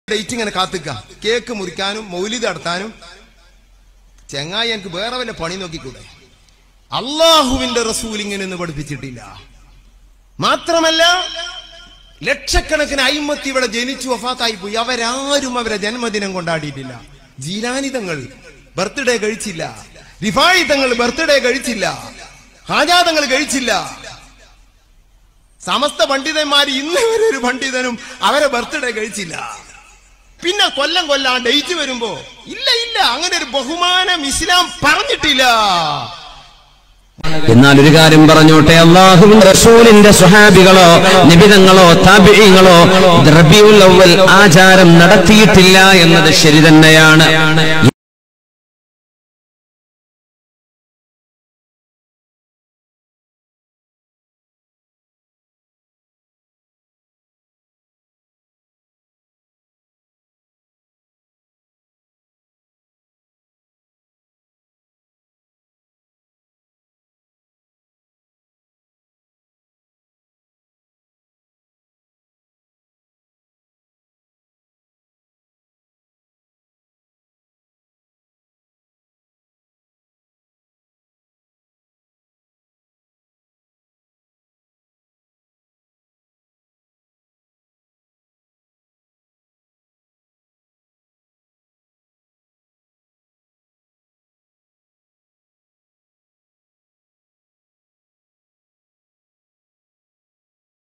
date ഇങ്ങനെ കാത്തിക്ക cake മുറിക്കാനും മൗലിദ് നടത്താനും ചെങ്ങായി എനിക്ക് വേറെ വല്ല പണി നോക്കിക്കൂടെ അള്ളാഹുവിന്റെ റസൂൽ ഇങ്ങനെയൊന്നും പഠിപ്പിച്ചിട്ടില്ല മാത്രമല്ല ലക്ഷക്കണക്കിന് അയിമത്തി ഇവിടെ ജനിച്ചു വഫാത്തായി പോയി അവരാരും അവരെ ജന്മദിനം കൊണ്ടാടിയിട്ടില്ല ജീലാനിതങ്ങൾ ബർത്ത്ഡേ കഴിച്ചില്ല റിഫായിതങ്ങൾ ബർത്ത്ഡേ കഴിച്ചില്ല ഹാജാതങ്ങൾ കഴിച്ചില്ല സമസ്ത പണ്ഡിതന്മാർ ഇന്ന് വരെ ഒരു പണ്ഡിതനും അവരെ ബർത്ത്ഡേ കഴിച്ചില്ല പിന്നെ കൊല്ലം കൊല്ലം ഡേറ്റ് വരുമ്പോ ഇല്ല ഇല്ല അങ്ങനെ ഒരു ബഹുമാനം ഇസ്ലാം പറഞ്ഞിട്ടില്ല എന്നാൽ ഒരു കാര്യം പറഞ്ഞോട്ടെ അള്ളാഹുവിന്റെ റസൂലിന്റെ സ്വഹാബികളോ നിബിതങ്ങളോ താപികളോ റബിയുൽ അവൽ ആചാരം നടത്തിയിട്ടില്ല എന്നത് ശരി തന്നെയാണ്